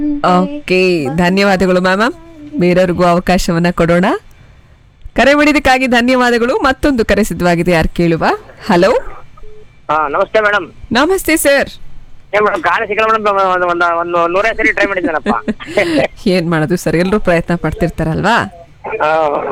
Okay ಧನ್ಯವಾದಗಳು ma'am ಬೇರೆಯವ್ರಿಗೂ ಅವಕಾಶವನ್ನ ಕೊಡೋಣ ಕರೆ ಮಾಡಿದಕ್ಕಾಗಿ ಧನ್ಯವಾದಗಳು ಮತ್ತೊಂದು ಕರೆ ಸಿದ್ಧವಾಗಿದೆ ಯಾರು ಕೇಳುವ ಹಲೋ ಹಾ ನಮಸ್ತೆ ಮೇಡಮ್ ನಮಸ್ತೆ ಸರ್ ಏನ್ ಮೇಡಮ್ ಗಾಳಿ ಸಿಗಲ್ಲ ಮೇಡಮ್ ಒಂದು ಒಂದು ಒಂದು ನೂರೇ ಸರಿ ಟ್ರೈ ಮಾಡಿದ್ದೇನಪ್ಪ ಏನ್ ಮಾಡೋದು ಸರ್ ಎಲ್ಲರೂ ಪ್ರಯತ್ನ ಪಡ್ತಿರ್ತಾರಲ್ವಾ ಆ,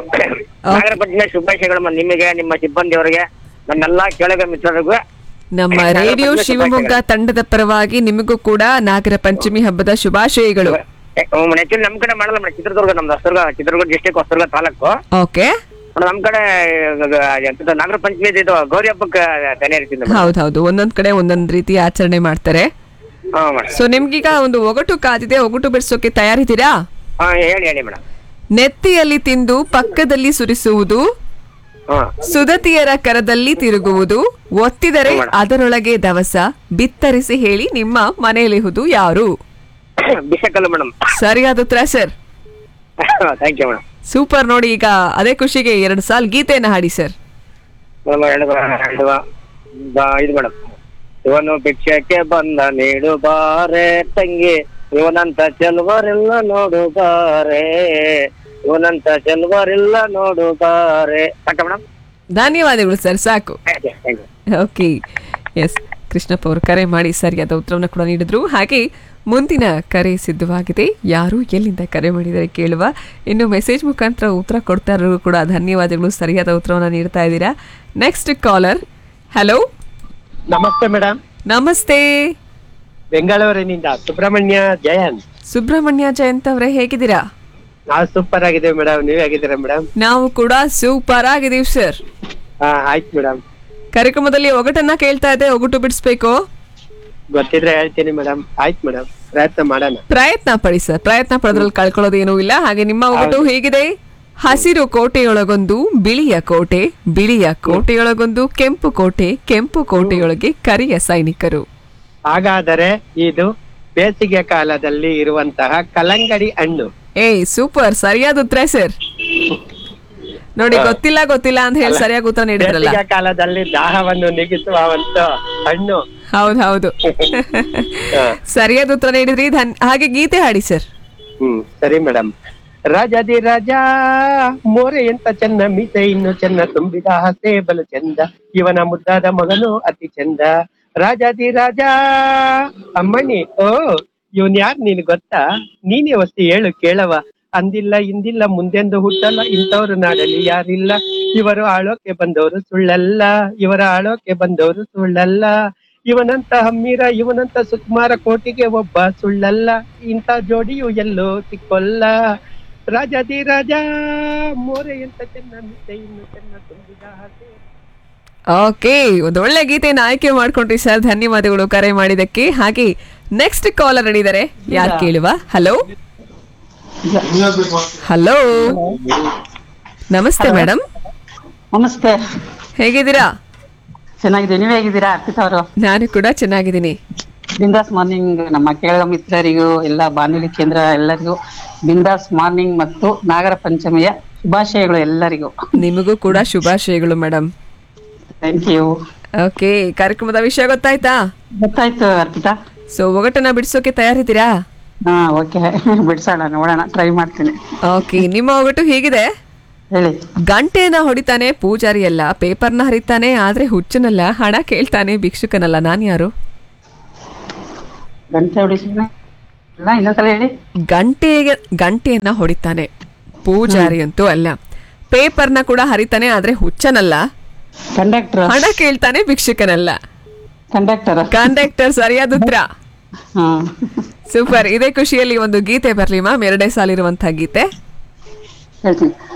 ನಾಗರ ಪಂಚಮಿ ಶುಭಾಶಯಗಳು ಮ- ನಿಮಗೆ ನಿಮ್ಮ ಸಿಬ್ಬಂದಿಯವರಿಗೆ ನನ್ನೆಲ್ಲಾ ಕೇಳಗ ಮಿತ್ರರಿಗೂ ನಮ್ಮ ನಾಗರ ರೇಡಿಯೋ ಪಂಚಮಿ ಶಿವಮೊಗ್ಗ ತಂಡದ ಪರವಾಗಿ ನಿಮಗೂ ಕೂಡ ನಾಗರ ಪಂಚಮಿ ಹಬ್ಬದ ಶುಭಾಶಯಗಳು ಆಕ್ಚುಲಿ ನಮ್ ಕಡೆ ಮಾಡಲ್ಲ ಮೇಡಮ್ ಚಿತ್ರದುರ್ಗ ನಮ್ದು Hosadurga Chitradurga district Hosadurga taluk okay madam, ನಮ್ ಕಡೆ ಎಂತದು ನಾಗರ ಪಂಚಮಿ ಇದು ಗೌರಿ ಹಬ್ಬಕ್ಕೆ ತಯಾರಿಸಿದ್ದೆ ಮೇಡಮ್. ಹೌದೌದು ಒಂದೊಂದ್ ಕಡೆ ಒಂದೊಂದ್ ರೀತಿ ಆಚರಣೆ ಮಾಡ್ತಾರೆ ಹಾ ಮೇಡಮ್ ಸೊ ನಿಮ್ಗೀಗ ಒಂದು ಒಗಟು ಕಾದಿದೆ ಒಗಟು ಬಿಡಿಸೋಕೆ ತಯಾರಿದ್ದೀರಾ ಹಾ ಹೇಳಿ ಹೇಳಿ ಮೇಡಮ್ ನೆತ್ತಿಯಲ್ಲಿ ತಿಂದು ಪಕ್ಕದಲ್ಲಿ ಸುರಿಸುವುದು ಹಾ ಸುದತಿಯರ ಕರದಲ್ಲಿ ತಿರುಗುವುದು ಒತ್ತಿದರೆ ಅದರೊಳಗೆ ದವಸ ಬಿತ್ತರಿಸಿ ಹೇಳಿ ನಿಮ್ಮ ಮನೆಯಲ್ಲಿಹುದು ಯಾರು ಬಿಸಕಲ್ಲು ಮೇಡಮ್ ಸರಿಯಾದ ಉತ್ತರ sir thank you madam super ನೋಡಿ ಈಗ ಅದೇ ಖುಷಿಗೆ ಎರಡು ಸಾಲ್ ಗೀತೆಯನ್ನ ಹಾಡಿ ಸರ್ ಮೇಡಮ್ ಎರಡು ಎರಡು ಬಾ- ಇದು ಮೇಡಮ್ ಇವನು ಭಿಕ್ಷಕ್ಕೆ ಬಂದ ನೀಡು ಬಾರೆ ತಂಗಿ ಇವನಂತ ಚೆಲ್ವರೆಲ್ಲ ನೋಡು ಬಾರೆ ಇವನಂತ ಚೆಲ್ವರೆಲ್ಲ ನೋಡು ಬಾರೆ ಸಾಕ ಮೇಡಮ್ ಧನ್ಯವಾದಗಳು ಸರ್ ಸಾಕು thank you thank you okay S Krishnappa ಅವರು ಕರೆ ಮಾಡಿ ಸರಿಯಾದ ಉತ್ತರವನ್ನು ಕೂಡ ನೀಡಿದ್ರು ಹಾಗೆ ಮುಂದಿನ ಕರೆ ಸಿದ್ಧವಾಗಿದೆ ಯಾರು ಎಲ್ಲಿಂದ ಕರೆ ಮಾಡಿದರೆ ಕೇಳುವ ಇನ್ನು ಮೆಸೇಜ್ ಮುಖಾಂತರ ಉತ್ತರ ಕೊಡ್ತಾ ಇರೋರು ಕೂಡ ಧನ್ಯವಾದಗಳು ಸರಿಯಾದ ಉತ್ತರವನ್ನು ನೀಡ್ತಾ ಇದ್ದೀರಾ ನೆಕ್ಸ್ಟ್ ಕಾಲರ್ ಹಲೋ ನಮಸ್ತೆ ಮೇಡಮ್ ನಮಸ್ತೆ ಬೆಂಗಳೂರಿನಿಂದ ಸುಬ್ರಹ್ಮಣ್ಯ ಜಯಂತ್ ಸುಬ್ರಹ್ಮಣ್ಯ ಜಯಂತ್ ಅವರೇ ಹೇಗಿದ್ದೀರಾ ನಾವು ಸೂಪರ್ ಆಗಿದ್ದೇವೆ ಮೇಡಮ್ ನೀವ್ ಹೇಗಿದ್ದೀರಾ ಮೇಡಮ್ ನಾವು ಕೂಡ ಸೂಪರ್ ಆಗಿದ್ದೀವಿ ಸರ್ ಹಾ ಆಯ್ತು ಮೇಡಮ್ ಕಾರ್ಯಕ್ರಮದಲ್ಲಿ ಒಗಟನ್ನ ಕೇಳ್ತಾ ಇದೆ ಒಗಟು ಬಿಡಿಸ್ಬೇಕು ಗೊತ್ತಿದ್ರೆ ಹೇಳ್ತೀನಿ ಮೇಡಮ್ ಆಯ್ತು ಮೇಡಮ್ ಪ್ರಯತ್ನ ಮಾಡೋಣ ಪ್ರಯತ್ನ ಪಡಿ ಸರ್ ಪ್ರಯತ್ನ ಪಡೋದ್ರಲ್ಲಿ ಕಳ್ಕೊಳ್ಳೋದೇನೂ ಇಲ್ಲ ಹಾಗೆ ನಿಮ್ಮ ಒಗಟು ಹೇಗಿದೆ ಹಸಿರು ಕೋಟೆಯೊಳಗೊಂದು ಬಿಳಿಯ ಕೋಟೆ ಬಿಳಿಯ ಕೋಟೆಯೊಳಗೊಂದು ಕೆಂಪು ಕೋಟೆ ಕೆಂಪು ಕೋಟೆಯೊಳಗೆ ಕರಿಯ ಸೈನಿಕರು ಹಾಗಾದರೆ ಇದು ಬೇಸಿಗೆ ಕಾಲದಲ್ಲಿ ಇರುವಂತಹ ಕಲ್ಲಂಗಡಿ ಹಣ್ಣು ಏಯ್ ಸೂಪರ್ ಸರಿಯಾದ ಉತ್ತರ ಸರ್ ನೋಡಿ ಗೊತ್ತಿಲ್ಲ ಗೊತ್ತಿಲ್ಲ ಅಂತ ಹೇಳಿ ಸರಿಯಾಗಿ ಉತ್ತರ ನೀಡಿದ್ರಲ್ಲ ಬೇಸಿಗೆ ಕಾಲದಲ್ಲಿ ದಾಹವನ್ನು ನೀಗಿಸುವ ಒಂದು ಹಣ್ಣು ಹೌದು ಹೌದು ಹಾ. ಸರಿಯಾದ ಉತ್ತರ ನೀಡಿದ್ರಿ ಧನ್ ಹಾಗೆ ಗೀತೆ ಹಾಡಿ ಸರ್ ಹ್ಮ್ ಸರಿ ಮೇಡಮ್ ರಾಜಾದಿ ರಾಜ ಮೋರೆ ಎಂತ ಚೆನ್ನ ಮೀಸೆ ಇನ್ನು ಚೆನ್ನ ತುಂಬಿದ ಹಸೆ ಬಲು ಚಂದ ಇವನ ಮುದ್ದಾದ ಮಗನು ಅತಿ ಚಂದ ರಾಜಾದಿ ರಾಜ ಅಮ್ಮಣಿ ಓ ಇವನ್ ಯಾರ್ ನೀನ್ ಗೊತ್ತಾ ನೀನೇ ವಸ್ತಿ ಹೇಳು ಕೇಳವ ಅಂದಿಲ್ಲ ಇಂದಿಲ್ಲ ಮುಂದೆಂದು ಹುಟ್ಟಲ್ಲ ಇಂಥವ್ರು ನಾಡಲ್ಲಿ ಯಾರಿಲ್ಲ ಇವರು ಆಳೋಕೆ ಬಂದವರು ಸುಳ್ಳಲ್ಲ ಇವರ ಆಳೋಕೆ ಬಂದವರು ಸುಳ್ಳಲ್ಲ ಇವನಂತ ಹಮ್ಮೀರ ಇವನಂತ ಸುಕುಮಾರ ಕೋಟಿಗೆ ಒಬ್ಬ ಸುಳ್ಳಲ್ಲ ಇಂಥ ಜೋಡಿಯು ಎಲ್ಲೋ ಸಿಕ್ಕೊಲ್ಲ ರಾಜಾದಿ ರಾಜ ಮೋರೆ ಎಂತ ಚೆನ್ನ ಮಿತ್ತೆ ಇನ್ನು ಚೆನ್ನ ತುಂಬಿದ ಹಾಗೆ ಓಕೆ ಒಂದು ಒಳ್ಳೆ ಗೀತೆಯನ್ನು ಆಯ್ಕೆ ಮಾಡ್ಕೊಂಡ್ರಿ ಸರ್ ಧನ್ಯವಾದಗಳು ಕರೆ ಮಾಡಿದಕ್ಕೆ ಹಾಗೆ ನೆಕ್ಸ್ಟ್ ಕಾಲರ್ ಹೇಳಿದ್ದಾರೆ ಯಾರು ಕೇಳುವ ಹಲೋ ಹಲೋ ನಮಸ್ತೆ ಮೇಡಮ್ ನಮಸ್ತೆ ಹೇಗಿದ್ದೀರಾ ಚೆನ್ನಾಗಿದೆ ನೀವ್ ಹೇಗಿದ್ದೀರಾ ಅರ್ಪಿತಾ ಅವರು ನಾನು ಕೂಡ ಚೆನ್ನಾಗಿದ್ದೀನಿ ಬಿಂದಾಸ್ ಮಾರ್ನಿಂಗ್ ನಮ್ಮ ಕೇಳುವ ಮಿತ್ರರಿಗೂ ಎಲ್ಲ ಬಾನುಲಿ ಕೇಂದ್ರ ಎಲ್ಲರಿಗೂ ಬಿಂದಾಸ್ ಮಾರ್ನಿಂಗ್ ಮತ್ತು ನಾಗರ ಪಂಚಮಿಯ ಶುಭಾಶಯಗಳು ಎಲ್ಲರಿಗೂ ನಿಮಗೂ ಕೂಡ ಶುಭಾಶಯಗಳು ಮೇಡಮ್ ಥ್ಯಾಂಕ್ ಯು ಓಕೆ ಕಾರ್ಯಕ್ರಮದ ವಿಷಯ ಗೊತ್ತಾಯ್ತಾ ಗೊತ್ತಾಯ್ತು ಅರ್ಪಿತಾ ಸೊ ಒಗಟನ್ನ ಬಿಡಿಸೋಕೆ ತಯಾರಿದ್ದೀರಾ ಹಾ ಓಕೆ ಬಿಡ್ಸೋಣ ನೋಡೋಣ ಟ್ರೈ ಮಾಡ್ತೀನಿ ಓಕೆ ನಿಮ್ಮ ಒಗಟು ಹೀಗಿದೆ ಹೇಳಿ ಗಂಟೆನ ಹೊಡಿತಾನೆ ಪೂಜಾರಿ ಅಲ್ಲ ಪೇಪರ್ನ ಹರಿತಾನೆ ಆದ್ರೆ ಹುಚ್ಚನಲ್ಲ ಹಣ ಕೇಳ್ತಾನೆ ಭಿಕ್ಷುಕನಲ್ಲ ನಾನ್ ಯಾರು ಗಂಟೆ ಹೊಡಿಸೋಣ ಇಲ್ಲ ಇನ್ನೊಂದ್ಸಲ ಹೇಳಿ ಗಂಟೆಗೆ ಗಂಟೆಯನ್ನ ಹೊಡಿತಾನೆ ಪೂಜಾರಿ ಅಂತೂ ಅಲ್ಲ ಪೇಪರ್ನ ಕೂಡ ಹರಿತಾನೆ ಆದ್ರೆ ಹುಚ್ಚನಲ್ಲ ಕಂಡಕ್ಟರ್ ಹಣ ಕೇಳ್ತಾನೆ ಭಿಕ್ಷುಕನಲ್ಲ ಕಂಡಕ್ಟರ್ ಕಂಡಕ್ಟರ್ ಸರಿಯಾದ ಉತ್ತರ ಹಾ ಸೂಪರ್ ಇದೇ ಖುಷಿಯಲ್ಲಿ ಒಂದು ಗೀತೆ ಬರ್ಲಿ ಮ್ಯಾಮ್ ಎರಡೇ ಸಾಲಿರುವಂತಹ ಗೀತೆ ಹೇಳ್ತೀನಿ